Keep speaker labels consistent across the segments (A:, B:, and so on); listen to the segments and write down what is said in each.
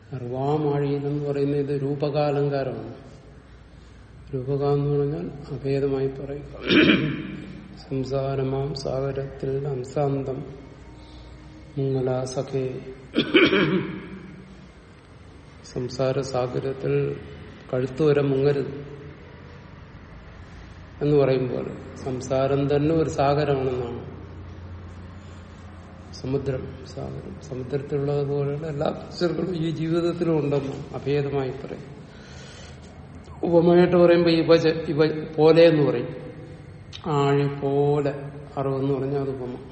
A: അറിവാമാഴിയിലെന്ന് പറയുന്നത് ഇത് രൂപകാലങ്കാരമാണ് രൂപക എന്ന് പറഞ്ഞാൽ അഭേദമായി പറയുക സംസാരമാം സാഗരത്തിൽ അംസാന്തം മുങ്ങല സഖേ സംസാര സാഗരത്തിൽ കഴുത്തുവരെ മുങ്ങരുത് എന്ന് പറയുമ്പോൾ സംസാരം തന്നെ ഒരു സാഗരമാണെന്നാണ് സമുദ്രം സാഗരം സമുദ്രത്തിലുള്ളതുപോലെയുള്ള എല്ലാ പിക്ചറുകളും ഈ ജീവിതത്തിലും ഉണ്ടെന്ന് അഭേദമായി പറയും ഉപമയായിട്ട് പറയുമ്പോൾ ഇവ ച- ഇവ പോലെ എന്ന് പറയും ആഴി പോലെ അറിവെന്ന് പറഞ്ഞാൽ അത് ഉപമ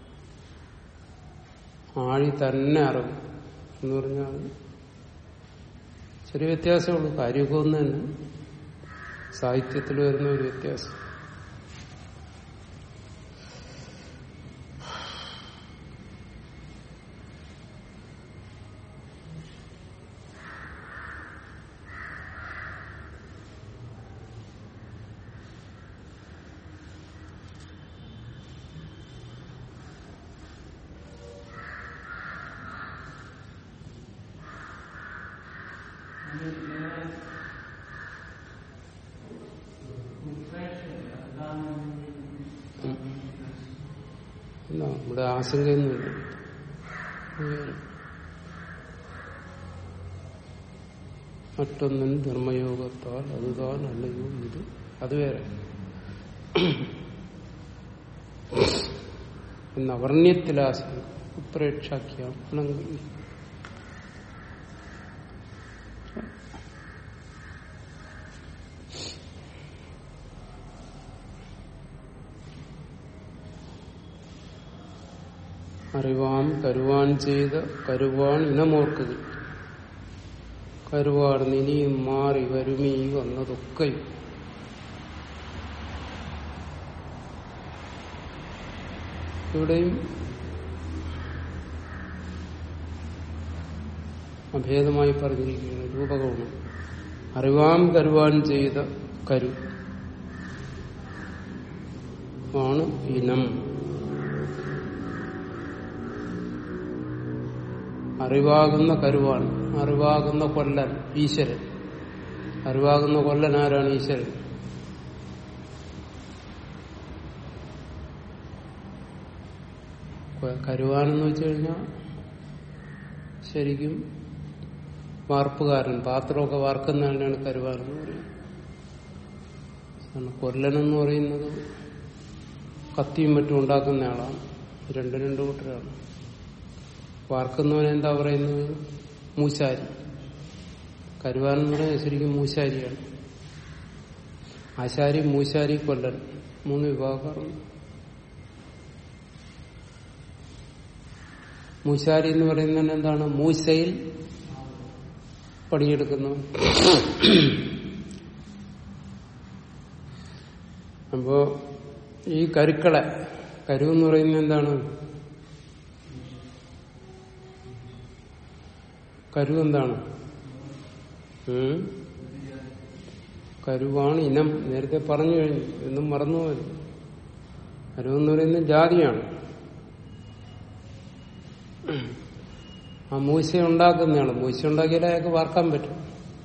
A: ആഴി തന്നെ അറിവ് എന്ന് പറഞ്ഞാൽ അത് ചെറിയ വ്യത്യാസമുള്ളൂ കാര്യമൊക്കെ ഒന്ന് തന്നെ സാഹിത്യത്തിൽ വരുന്ന ഒരു വ്യത്യാസം ഇല്ല ഇവിടെ ആശങ്കയൊന്നുമില്ല മറ്റൊന്നിൻ ധർമ്മയോഗത്താൽ അതുതാൻ അല്ലയോ ഇത് അത് വേറെ എന്ന് അവർണ്യത്തിലാശങ്ക ഉപ്രേക്ഷാഖ്യം അല്ലെങ്കിൽ അറിവാം കരുവാൻ ചെയ്ത കരുവാൻ ഇനമോർക്കുക കരുവാർന്ന് ഇനിയും മാറി വരുമീ വന്നതൊക്കെ ഇവിടെയും അഭേദമായി പറഞ്ഞിരിക്കുകയാണ് രൂപകമാണ് അറിവാം കരുവാൻ ചെയ്ത കരു ആണ് ഇനം അറിവാകുന്ന കരുവാൻ അറിവാകുന്ന കൊല്ലൻ ഈശ്വരൻ അറിവാകുന്ന കൊല്ലൻ ആരാണ് ഈശ്വരൻ കൊ- കരുവാനെന്ന് വെച്ച് കഴിഞ്ഞാൽ ശരിക്കും വാർപ്പുകാരൻ പാത്രമൊക്കെ വാർക്കുന്നതിനാണ് കരുവാൻ എന്ന് പറയുന്നത് കാരണം കൊല്ലനെന്ന് പറയുന്നത് കത്തിയും മറ്റും ഉണ്ടാക്കുന്ന ആളാണ് രണ്ട് രണ്ട് കൂട്ടരാണ് വാർക്കുന്നവൻ എന്താ പറയുന്നത് മൂശാരി കരുവാൻ എന്ന് പറയുന്നത് ശരിക്കും മൂശാരിയാണ് ആശാരി മൂശാരി കൊല്ലൻ മൂന്ന് വിഭാഗക്കാരുണ്ട് മൂശാരി എന്ന് പറയുന്നത് എന്താണ് മൂശയിൽ പണിയെടുക്കുന്നവൻ അപ്പോ ഈ കരുക്കളെ കരു എന്ന് പറയുന്നത് എന്താണ് കരു എന്താണ് ഉം? കരുവാണ് ഇനം നേരത്തെ പറഞ്ഞു കഴിഞ്ഞു എന്നും മറന്നുപോയി കരു എന്ന് പറയുന്നത് ജാതിയാണ് ആ മൂശ ഉണ്ടാക്കുന്നതാണ് മൂശ ഉണ്ടാക്കിയാലേ അയാൾക്ക് വാർക്കാൻ പറ്റും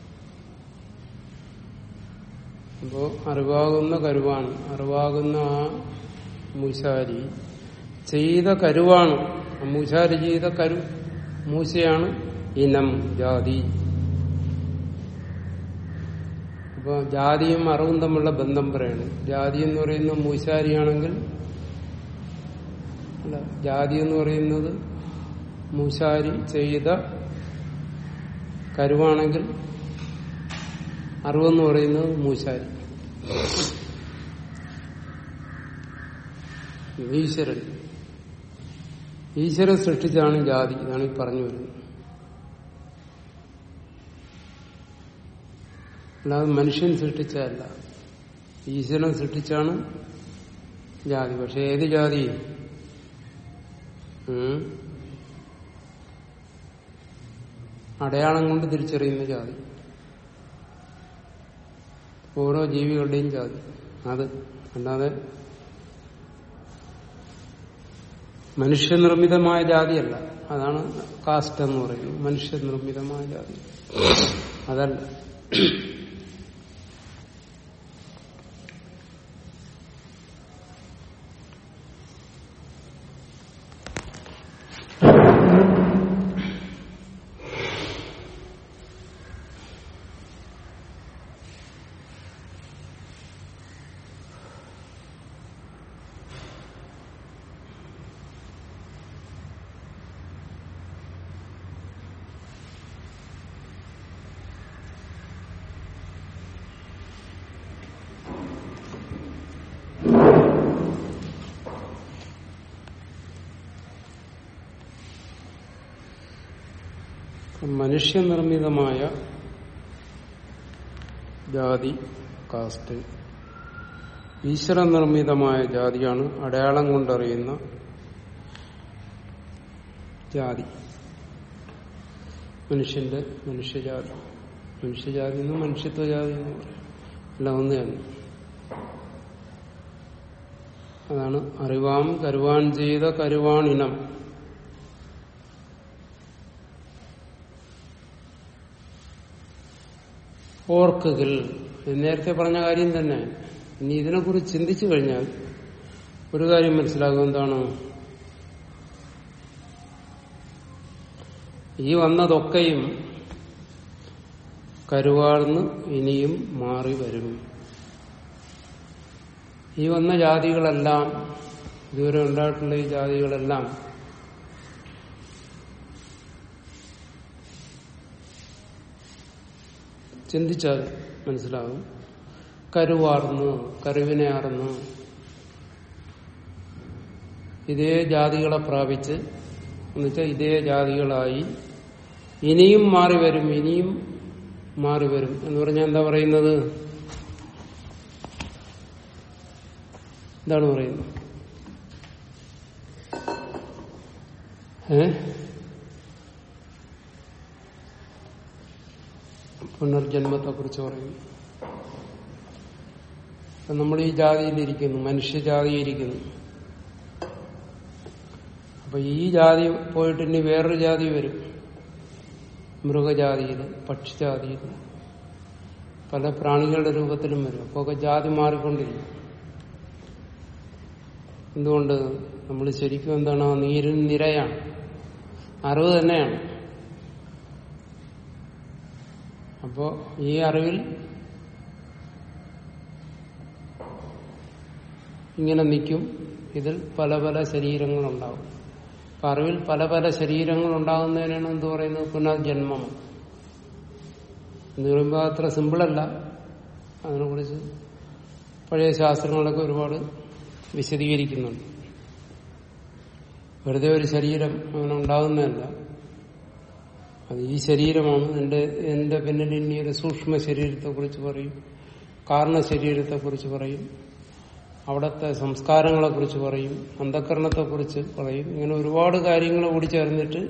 A: അപ്പോ അറിവാകുന്ന കരുവാൻ അറിവാകുന്ന ആ മൂശാരി ചെയ്ത കരുവാണ് ആ മൂശാരി ചെയ്ത കരു മൂശയാണ് ഇനം ജാതി അപ്പൊ ജാതിയും അറിവും തമ്മിലുള്ള ബന്ധം പറയാണ് ജാതി എന്ന് പറയുന്ന മൂശാരിയാണെങ്കിൽ അല്ല ജാതി എന്ന് പറയുന്നത് മൂശാരി ചെയ്ത കരുവാണെങ്കിൽ അറിവെന്ന് പറയുന്നത് മൂശാരി ഈശ്വരൻ ഈശ്വരൻ സൃഷ്ടിച്ചാണ് ജാതി ഇതാണ് ഈ പറഞ്ഞു വരുന്നത് അല്ലാതെ മനുഷ്യൻ സൃഷ്ടിച്ചതല്ല ഈശ്വരൻ സൃഷ്ടിച്ചാണ് ജാതി പക്ഷെ ഏത് ജാതി ഉം? അടയാളം കൊണ്ട് തിരിച്ചറിയുന്ന ജാതി ഓരോ ജീവികളുടെയും ജാതി അത് അല്ലാതെ മനുഷ്യനിർമ്മിതമായ ജാതിയല്ല അതാണ് കാസ്റ്റ് എന്ന് പറയുന്നത് മനുഷ്യനിർമ്മിതമായ ജാതി അതല്ല മനുഷ്യനിർമ്മിതമായ ജാതി കാസ്റ്റ് ഈശ്വര നിർമ്മിതമായ ജാതിയാണ് അടയാളം കൊണ്ടറിയുന്ന ജാതി മനുഷ്യന്റെ മനുഷ്യജാതി മനുഷ്യജാതി എന്ന് മനുഷ്യത്വ ജാതി എന്ന് പറയും എല്ലാം ഒന്ന് തന്നെ അതാണ് അറിവാം കരുവാൻ ചെയ്ത കരുവാണിനം ഓർക്കുകിൽ നേരത്തെ പറഞ്ഞ കാര്യം തന്നെ ഇനി ഇതിനെക്കുറിച്ച് ചിന്തിച്ചു കഴിഞ്ഞാൽ ഒരു കാര്യം മനസ്സിലാകും എന്താണ് ഈ വന്നതൊക്കെയും കരുവാർന്ന് ഇനിയും മാറി വരും ഈ വന്ന ജാതികളെല്ലാം ഇതുവരെ ഉണ്ടായിട്ടുള്ള ഈ ജാതികളെല്ലാം ചിന്തിച്ചാൽ മനസ്സിലാകും കരുവാർന്ന് കരുവിനെ ആർന്ന് ഇതേ ജാതികളെ പ്രാപിച്ച് എന്നുവെച്ചാൽ ഇതേ ജാതികളായി ഇനിയും മാറി വരും ഇനിയും മാറി വരും എന്ന് പറഞ്ഞാൽ എന്താ പറയുന്നത് എന്താണ് പറയുന്നത് ഏ പുനർജന്മത്തെ കുറിച്ച് പറയുന്നു അപ്പൊ നമ്മൾ ഈ ജാതിയിലിരിക്കുന്നു മനുഷ്യജാതിയിരിക്കുന്നു അപ്പൊ ഈ ജാതി പോയിട്ട് ഇനി വേറൊരു ജാതി വരും മൃഗജാതിയിൽ പക്ഷിജാതിയിൽ പല പ്രാണികളുടെ രൂപത്തിലും വരും അപ്പൊ ഒക്കെ ജാതി മാറിക്കൊണ്ടിരിക്കും എന്തുകൊണ്ട് നമ്മൾ ശരിക്കും എന്താണ് ആ നീരിൻ നിരയാണ് അറിവ് തന്നെയാണ് അപ്പോ ഈ അറിവിൽ ഇങ്ങനെ നിൽക്കും ഇതിൽ പല പല ശരീരങ്ങളുണ്ടാവും അപ്പൊ അറിവിൽ പല പല ശരീരങ്ങൾ ഉണ്ടാകുന്നതിനാണ് എന്ത് പറയുന്നത് പുനർജന്മം എന്ന് പറയുമ്പോൾ അത്ര സിമ്പിളല്ല അതിനെക്കുറിച്ച് പഴയ ശാസ്ത്രങ്ങളൊക്കെ ഒരുപാട് വിശദീകരിക്കുന്നുണ്ട് വെറുതെ ഒരു ശരീരം അങ്ങനെ ഉണ്ടാകുന്നതല്ല അത് ഈ ശരീരമാണ് എന്റെ എന്റെ പിന്നിൽ ഇനി ഒരു സൂക്ഷ്മ ശരീരത്തെ കുറിച്ച് പറയും കാരണ ശരീരത്തെ കുറിച്ച് പറയും അവിടുത്തെ സംസ്കാരങ്ങളെ കുറിച്ച് പറയും അന്ധകരണത്തെ കുറിച്ച് പറയും ഇങ്ങനെ ഒരുപാട് കാര്യങ്ങൾ കൂടി ചേർന്നിട്ട്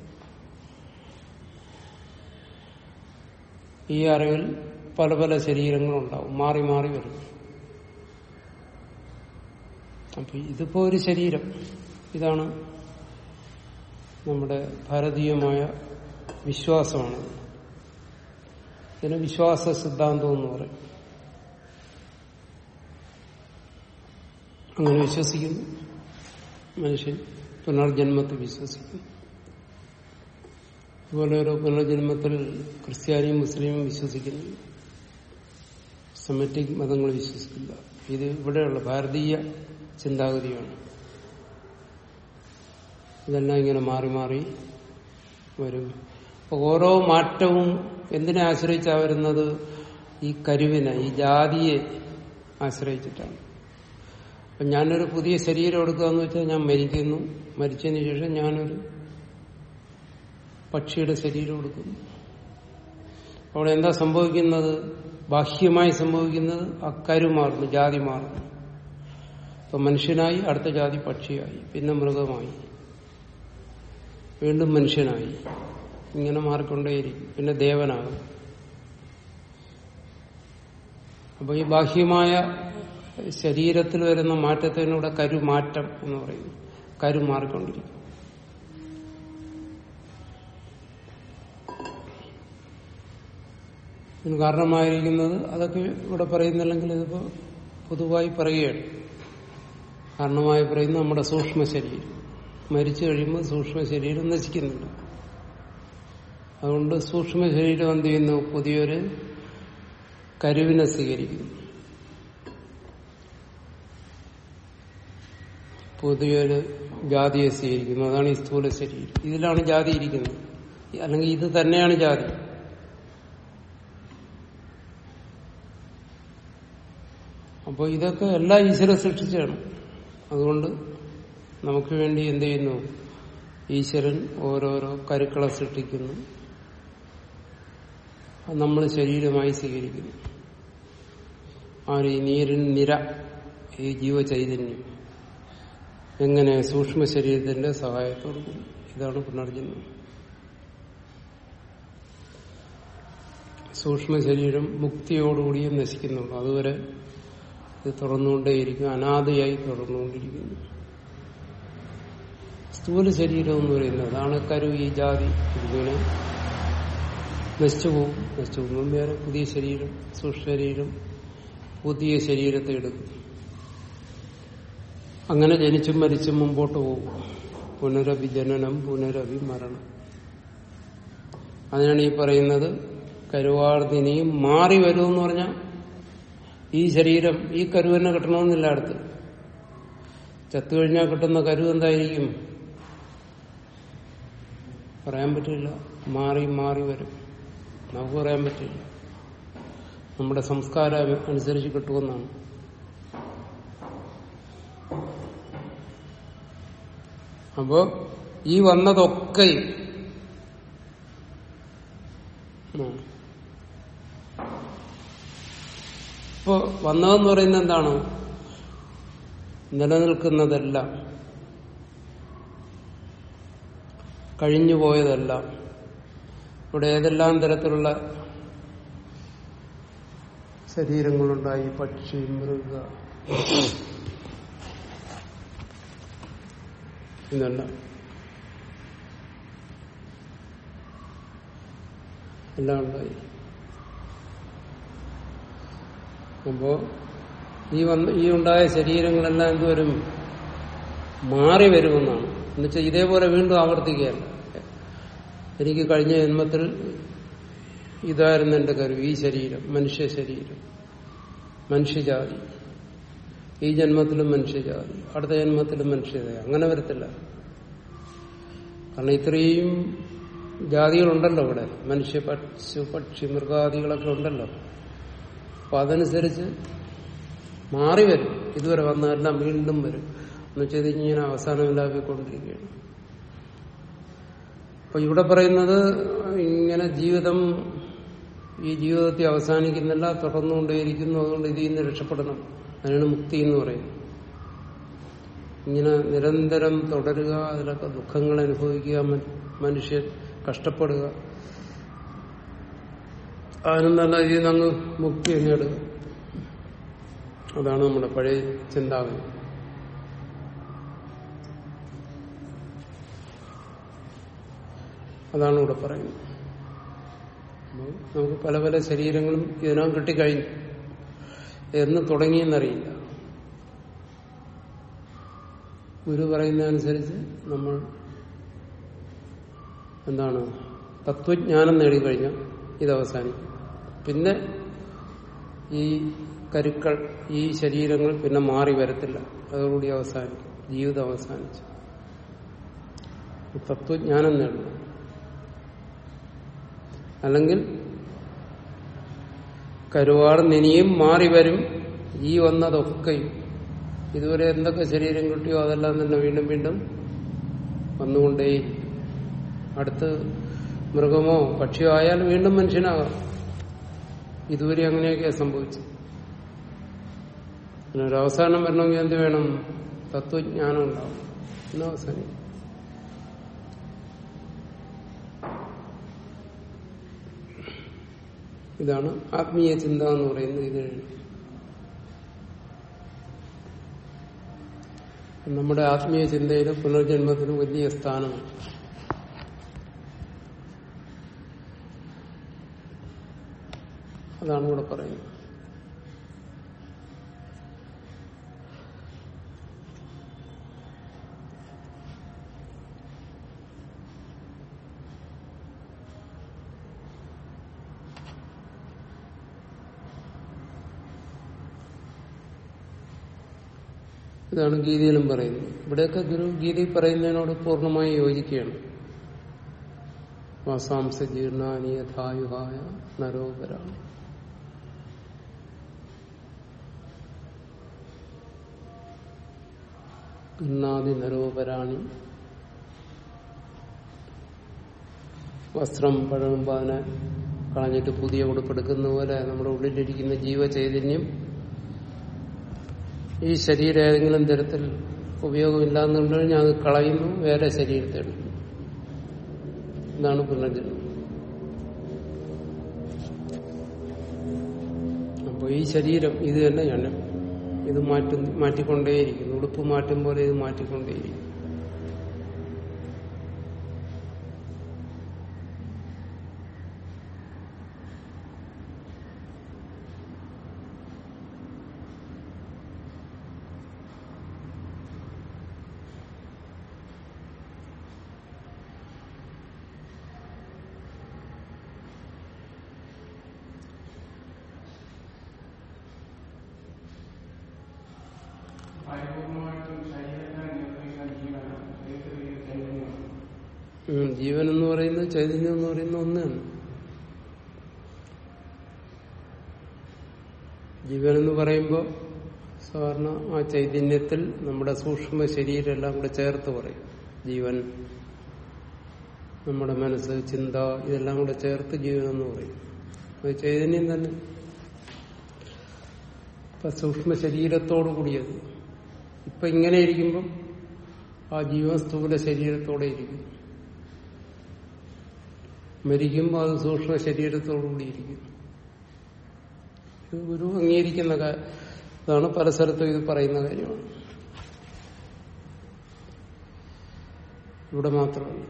A: ഈ അറിവിൽ പല പല ശരീരങ്ങളുണ്ടാവും മാറി മാറി വരും അപ്പൊ ഇതിപ്പോ ഒരു ശരീരം ഇതാണ് നമ്മുടെ ഭാരതീയമായ വിശ്വാസമാണ് ഇതിന് വിശ്വാസ സിദ്ധാന്തം എന്ന് പറയും അങ്ങനെ വിശ്വസിക്കുന്നു മനുഷ്യൻ പുനർജന്മത്തിൽ വിശ്വസിക്കുന്നു അതുപോലെ ഒരു പുനർജന്മത്തിൽ ക്രിസ്ത്യാനിയും മുസ്ലിമും വിശ്വസിക്കുന്നു സെമറ്റിക് മതങ്ങൾ വിശ്വസിക്കില്ല ഇത് ഇവിടെയുള്ള ഭാരതീയ ചിന്താഗതിയാണ് ഇതെല്ലാം ഇങ്ങനെ മാറി മാറി വരും അപ്പൊ ഓരോ മാറ്റവും എന്തിനെ ആശ്രയിച്ചാ വരുന്നത് ഈ കരുവിനെ ഈ ജാതിയെ ആശ്രയിച്ചിട്ടാണ് അപ്പൊ ഞാനൊരു പുതിയ ശരീരം എടുക്കുക എന്ന് വെച്ചാൽ ഞാൻ മരിക്കുന്നു മരിച്ചതിന് ശേഷം ഞാനൊരു പക്ഷിയുടെ ശരീരം എടുക്കുന്നു അവിടെ എന്താ സംഭവിക്കുന്നത് ബാഹ്യമായി സംഭവിക്കുന്നത് ആ കരു മാറുന്നു ജാതി മാറുന്നു ഇപ്പൊ മനുഷ്യനായി അടുത്ത ജാതി പക്ഷിയായി പിന്നെ മൃഗമായി വീണ്ടും മനുഷ്യനായി ഇങ്ങനെ മാറിക്കൊണ്ടേയിരിക്കും പിന്നെ ദേവനാകും അപ്പൊ ഈ ബാഹ്യമായ ശരീരത്തിൽ വരുന്ന മാറ്റത്തിനൂടെ കരുമാറ്റം എന്ന് പറയുന്നു കരു മാറിക്കൊണ്ടിരിക്കും ഇതിന് കാരണമായിരിക്കുന്നത് അതൊക്കെ ഇവിടെ പറയുന്നില്ലെങ്കിൽ ഇതിപ്പോ പൊതുവായി പറയുകയാണ് കാരണമായി പറയുന്നത് നമ്മുടെ സൂക്ഷ്മ ശരീരം മരിച്ചു കഴിയുമ്പോൾ സൂക്ഷ്മ ശരീരം നശിക്കുന്നില്ല അതുകൊണ്ട് സൂക്ഷ്മ ശരീരം എന്ത് ചെയ്യുന്നു പുതിയൊരു കരുവിനെ സ്വീകരിക്കുന്നു പുതിയൊരു ജാതിയെ സ്വീകരിക്കുന്നു അതാണ് ഈ സ്ഥൂല ശരീരം ഇതിലാണ് ജാതി ഇരിക്കുന്നത് അല്ലെങ്കിൽ ഇത് തന്നെയാണ് ജാതി അപ്പോൾ ഇതൊക്കെ എല്ലാം ഈശ്വര സൃഷ്ടിച്ചാണ് അതുകൊണ്ട് നമുക്ക് വേണ്ടി എന്ത് ചെയ്യുന്നു ഈശ്വരൻ ഓരോരോ കരുക്കളെ സൃഷ്ടിക്കുന്നു അത് നമ്മൾ ശരീരമായി സ്വീകരിക്കുന്നു ആര് ഈ നീരിൻ നിര ഈ ജീവചൈതന്യം എങ്ങനെ സൂക്ഷ്മ ശരീരത്തിന്റെ സഹായത്തോടു കൂടി ഇതാണ് പുനർജന്മം സൂക്ഷ്മ ശരീരം മുക്തിയോടുകൂടിയേ നശിക്കുന്നുള്ളൂ അതുവരെ ഇത് തുടർന്നുകൊണ്ടേയിരിക്കും അനാദിയായി തുടർന്നുകൊണ്ടിരിക്കുന്നു സ്ഥൂല ശരീരം എന്ന് പറയുന്നത് അതാണ് കരു ഈ ജാതി ഇതിങ്ങനെ നശിച്ചു പോകും നശിച്ചു പോകുമ്പോൾ വേറെ പുതിയ ശരീരം സൂക്ഷ്മ ശരീരം പുതിയ ശരീരത്തെ എടുക്കും അങ്ങനെ ജനിച്ചും മരിച്ചും മുമ്പോട്ട് പോകും പുനരഭിജനനം പുനരഭിമരണം അതിനാണ് ഈ പറയുന്നത് കരുവാർദിനിയും മാറി വരുമെന്ന് പറഞ്ഞാൽ ഈ ശരീരം ഈ കരു തന്നെ കിട്ടണമെന്നില്ല അടുത്ത് ചത്തുകഴിഞ്ഞാൽ കിട്ടുന്ന കരു എന്തായിരിക്കും പറയാൻ പറ്റില്ല മാറി മാറി വരും നമുക്ക് പറയാൻ പറ്റില്ല നമ്മുടെ സംസ്കാരം അനുസരിച്ച് കിട്ടുമെന്നാണ് അപ്പോ ഈ വന്നതൊക്കെ ഇപ്പൊ വന്നതെന്ന് പറയുന്നത് എന്താണ് നിലനിൽക്കുന്നതെല്ലാം കഴിഞ്ഞുപോയതെല്ലാം ഇവിടെ ഏതെല്ലാം തരത്തിലുള്ള ശരീരങ്ങളുണ്ടായി പക്ഷി മൃഗ ഇതല്ല എല്ലാം ഉണ്ടായി അപ്പോ ഈ വന്ന ഈ ഉണ്ടായ ശരീരങ്ങളെല്ലാം എന്തുവരും മാറി വരുമെന്നാണ് എന്നുവെച്ചാൽ ഇതേപോലെ വീണ്ടും ആവർത്തിക്കുകയല്ല എനിക്ക് കഴിഞ്ഞ ജന്മത്തിൽ ഇതായിരുന്നു എന്റെ കരു ഈ ശരീരം മനുഷ്യ ശരീരം മനുഷ്യജാതി ഈ ജന്മത്തിലും മനുഷ്യജാതി അടുത്ത ജന്മത്തിലും മനുഷ്യജാതി അങ്ങനെ വരത്തില്ല കാരണം ഇത്രയും ജാതികളുണ്ടല്ലോ ഇവിടെ മനുഷ്യ പക്ഷി പക്ഷി മൃഗാദികളൊക്കെ ഉണ്ടല്ലോ അപ്പൊ അതനുസരിച്ച് മാറി വരും ഇതുവരെ വന്നതെല്ലാം വീണ്ടും വരും എന്നുവെച്ചാൽ ഇങ്ങനെ അവസാനമില്ലാക്കിക്കൊണ്ടിരിക്കുകയാണ് അപ്പൊ ഇവിടെ പറയുന്നത് ഇങ്ങനെ ജീവിതം ഈ ജീവിതത്തെ അവസാനിക്കുന്നില്ല തുടർന്നുകൊണ്ടേയിരിക്കുന്നു അതുകൊണ്ട് ഇതിൽ നിന്ന് രക്ഷപ്പെടണം അതിനാണ് മുക്തി എന്ന് പറയുന്നത് ഇങ്ങനെ നിരന്തരം തുടരുക അതിലൊക്കെ ദുഃഖങ്ങൾ അനുഭവിക്കുക മനുഷ്യൻ കഷ്ടപ്പെടുക അതിനും നല്ല ഇതിൽ നിന്ന് അങ്ങ് മുക്തി നേടുക അതാണ് നമ്മുടെ പഴയ ചിന്താഗതി അതാണ് ഇവിടെ പറയുന്നത് നമുക്ക് പല പല ശരീരങ്ങളും ഇതിനകം കിട്ടിക്കഴിഞ്ഞു എന്ന് തുടങ്ങിയെന്നറിയില്ല ഗുരു പറയുന്നതനുസരിച്ച് നമ്മൾ എന്താണ് തത്വജ്ഞാനം നേടിക്കഴിഞ്ഞാൽ ഇത് അവസാനിക്കും പിന്നെ ഈ കരുക്കൾ ഈ ശരീരങ്ങൾ പിന്നെ മാറി വരത്തില്ല അതോടുകൂടി അവസാനിക്കും ജീവിതം അവസാനിച്ചു തത്വജ്ഞാനം നേടണം അല്ലെങ്കിൽ കരുവാർ നിനിയും മാറി വരും ഈ വന്നതൊക്കെയും ഇതുവരെ എന്തൊക്കെ ശരീരം കിട്ടിയോ അതെല്ലാം തന്നെ വീണ്ടും വീണ്ടും വന്നുകൊണ്ടേ അടുത്ത് മൃഗമോ പക്ഷിയോ ആയാൽ വീണ്ടും മനുഷ്യനാകാം ഇതുവരെ അങ്ങനെയൊക്കെ സംഭവിച്ചു പിന്നെ ഒരു അവസാനം വരണമെങ്കിൽ എന്ത് വേണം തത്വജ്ഞാനം ഉണ്ടാവും എന്ന് അവസാനിക്കും ഇതാണ് ആത്മീയ ചിന്ത എന്ന് പറയുന്നത് ഇത് നമ്മുടെ ആത്മീയ ചിന്തയിൽ പുനർജന്മത്തിന് വലിയ സ്ഥാനമാണ് അതാണ് ഇവിടെ പറയുന്നത് ഇതാണ് ഗീതയിലും പറയുന്നത് ഇവിടെയൊക്കെ ഗുരു ഗീതയിൽ പറയുന്നതിനോട് പൂർണ്ണമായി യോജിക്കുകയാണ് വാസാംസ ജീർണാനിയഥായുഹായ നരോപരാണ് ഗൃഹാതി നരോപരാണി വസ്ത്രം പഴകുമ്പോൾ അതിനെ കളഞ്ഞിട്ട് പുതിയ ഉടുപ്പെടുക്കുന്ന പോലെ നമ്മുടെ ഉള്ളിലിരിക്കുന്ന ജീവചൈതന്യം ഈ ശരീരം ഏതെങ്കിലും തരത്തിൽ ഉപയോഗമില്ലാന്നുണ്ട് കഴിഞ്ഞാൽ അത് കളയുന്നു വേറെ ശരീരത്തെ എടുക്കുന്നു ഇതാണ് പുനർജന്മം അപ്പൊ ഈ ശരീരം ഇത് തന്നെ ജനം ഇത് മാറ്റി മാറ്റിക്കൊണ്ടേയിരിക്കുന്നു ഉടുപ്പ് മാറ്റും പോലെ ഇത് മാറ്റിക്കൊണ്ടേയിരിക്കും
B: പരിപൂർണമായിട്ടും ശരീരത്തെ നിയന്ത്രിക്കുന്ന ജീവനാണ് ശരീരത്തിൽ ഈ ചൈതന്യമാണ്
A: ഉം, ജീവൻ എന്ന് പറയുന്നത് ചൈതന്യം എന്ന് പറയുന്നത് ഒന്നാണ് ജീവൻ എന്ന് പറയുമ്പോൾ സാധാരണ ആ ചൈതന്യത്തിൽ നമ്മുടെ സൂക്ഷ്മ ശരീരം എല്ലാം കൂടെ ചേർത്ത് പറയും ജീവൻ നമ്മുടെ മനസ്സ് ചിന്ത ഇതെല്ലാം കൂടെ ചേർത്ത് ജീവൻ എന്ന് പറയും അത് ചൈതന്യം തന്നെ ഇപ്പൊ സൂക്ഷ്മ ശരീരത്തോടു കൂടിയത് ഇപ്പൊ ഇങ്ങനെ ഇരിക്കുമ്പം ആ ജീവൻ സ്ഥൂല ശരീരത്തോടെ ഇരിക്കും മരിക്കുമ്പോൾ അത് സൂക്ഷ്മ ശരീരത്തോടുകൂടി ഇരിക്കും ഇത് ഗുരു അംഗീകരിക്കുന്ന കാ- ഇതാണ് പല സ്ഥലത്തും ഇത് പറയുന്ന കാര്യമാണ് ഇവിടെ മാത്രമല്ല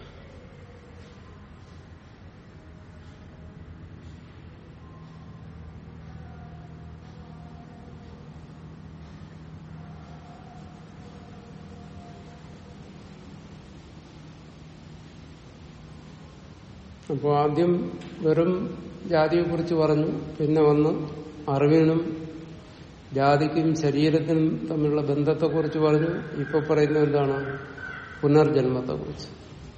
A: അപ്പോൾ ആദ്യം വെറും ജാതിയെ കുറിച്ച് പറഞ്ഞു പിന്നെ വന്ന് അറിവിനും ജാതിക്കും ശരീരത്തിനും തമ്മിലുള്ള ബന്ധത്തെക്കുറിച്ച് പറഞ്ഞു ഇപ്പൊ പറയുന്നത് എന്താണ് പുനർജന്മത്തെക്കുറിച്ച്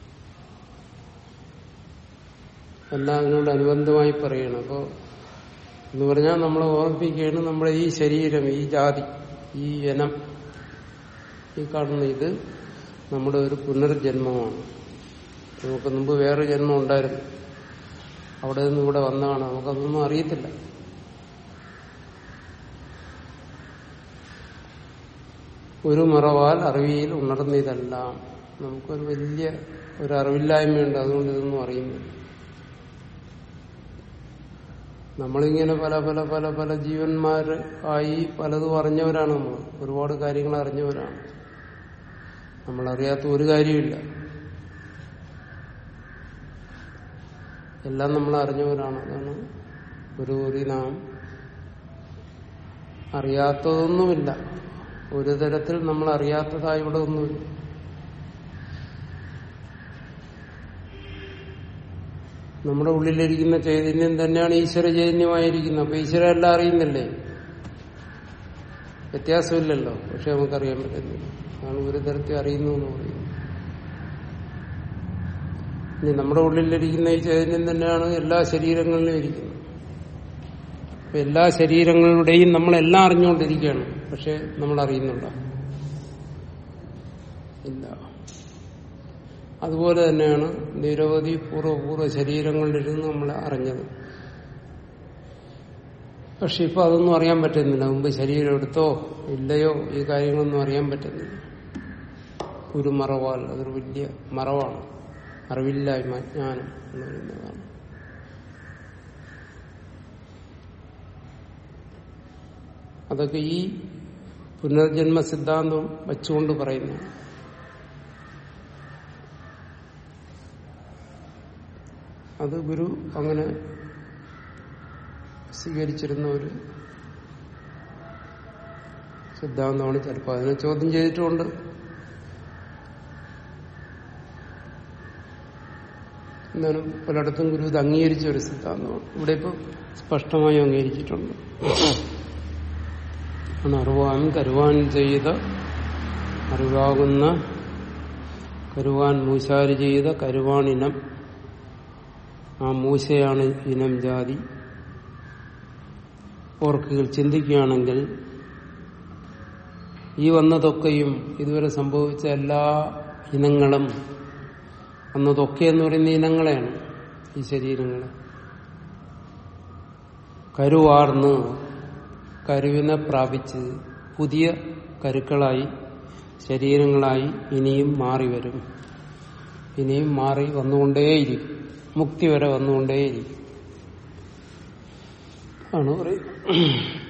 A: എല്ലാം അതിനോട് അനുബന്ധമായി പറയണം അപ്പോൾ എന്ന് പറഞ്ഞാൽ നമ്മളെ ഓർമ്മിപ്പിക്കുകയാണ് നമ്മുടെ ഈ ശരീരം ഈ ജാതി ഈ ഇനം ഈ കാണുന്ന ഇത് നമ്മുടെ ഒരു പുനർജന്മമാണ് നമുക്ക് മുമ്പ് വേറെ ജന്മം ഉണ്ടായിരുന്നു അവിടെ നിന്ന് ഇവിടെ വന്നതാണ് നമുക്കതൊന്നും അറിയത്തില്ല ഒരു മറവാൽ അറിവിയിൽ ഉണർന്നിതെല്ലാം നമുക്കൊരു വലിയ ഒരു അറിവില്ലായ്മയുണ്ട് അതുകൊണ്ട് ഇതൊന്നും അറിയുന്നില്ല നമ്മളിങ്ങനെ പല പല പല പല ജീവന്മാർ ആയി പലതും അറിഞ്ഞവരാണ് നമ്മൾ ഒരുപാട് കാര്യങ്ങൾ അറിഞ്ഞവരാണ് നമ്മളറിയാത്ത ഒരു കാര്യമില്ല എല്ലാം നമ്മൾ അറിഞ്ഞവരാണ് അതാണ് ഒരു ഒരു നാം അറിയാത്തതൊന്നുമില്ല ഒരു തരത്തിൽ നമ്മൾ അറിയാത്തതായി ഇവിടെ ഒന്നുമില്ല നമ്മുടെ ഉള്ളിലിരിക്കുന്ന ചൈതന്യം തന്നെയാണ് ഈശ്വര ചൈതന്യമായിരിക്കുന്നത് അപ്പൊ ഈശ്വര എല്ലാം അറിയുന്നില്ലേ വ്യത്യാസമില്ലല്ലോ പക്ഷെ നമുക്കറിയാൻ പറ്റുന്നില്ല അതാണ് ഒരു തരത്തിൽ അറിയുന്നു എന്ന് പറയുന്നത് ഇനി നമ്മുടെ ഉള്ളിലിരിക്കുന്ന ഈ ചൈതന്യം തന്നെയാണ് എല്ലാ ശരീരങ്ങളിലും ഇരിക്കുന്നത് അപ്പൊ എല്ലാ ശരീരങ്ങളുടെയും നമ്മളെല്ലാം അറിഞ്ഞുകൊണ്ടിരിക്കുകയാണ് പക്ഷെ നമ്മൾ അറിയുന്നുണ്ടോ ഇല്ല അതുപോലെ തന്നെയാണ് നിരവധി പൂർവ്വപൂർവ്വ ശരീരങ്ങളിലിരുന്ന് നമ്മൾ അറിഞ്ഞത് പക്ഷെ ഇപ്പൊ അതൊന്നും അറിയാൻ പറ്റുന്നില്ല മുമ്പ് ശരീരം എടുത്തോ ഇല്ലയോ ഈ കാര്യങ്ങളൊന്നും അറിയാൻ പറ്റുന്നില്ല ഒരു മറവാൽ അതൊരു വലിയ മറവാണ് അറിവില്ലായ്മ ജ്ഞാനം എന്ന് പറയുന്നതാണ് അതൊക്കെ ഈ പുനർജന്മ സിദ്ധാന്തം വച്ചുകൊണ്ട് പറയുന്നു അത് ഗുരു അങ്ങനെ സ്വീകരിച്ചിരുന്ന ഒരു സിദ്ധാന്തമാണ് ചിലപ്പോൾ അതിനെ ചോദ്യം ചെയ്തിട്ടുമുണ്ട് എന്നാലും പലയിടത്തും ഗുരു ഇത് അംഗീകരിച്ച ഒരു സിദ്ധാന്തമാണ് ഇവിടെ ഇപ്പോൾ സ്പഷ്ടമായി അംഗീകരിച്ചിട്ടുണ്ട് ആണ് അറിവാൻ കരുവാൻ ചെയ്ത അറിവാകുന്ന കരുവാൻ മൂശാരി ചെയ്ത കരുവാൻ ഇനം ആ മൂശയാണ് ഇനം ജാതി ഓർക്കുകൾ ചിന്തിക്കുകയാണെങ്കിൽ ഈ വന്നതൊക്കെയും ഇതുവരെ സംഭവിച്ച എല്ലാ ഇനങ്ങളും വന്നതൊക്കെ എന്ന് പറയുന്ന ഇനങ്ങളെയാണ് ഈ ശരീരങ്ങളെ കരുവാർന്ന് കരുവിനെ പ്രാപിച്ച് പുതിയ കരുക്കളായി ശരീരങ്ങളായി ഇനിയും മാറി വരും ഇനിയും മാറി വന്നുകൊണ്ടേയിരിക്കും മുക്തി വരെ വന്നുകൊണ്ടേയിരിക്കും ആണ് പറയുന്നത്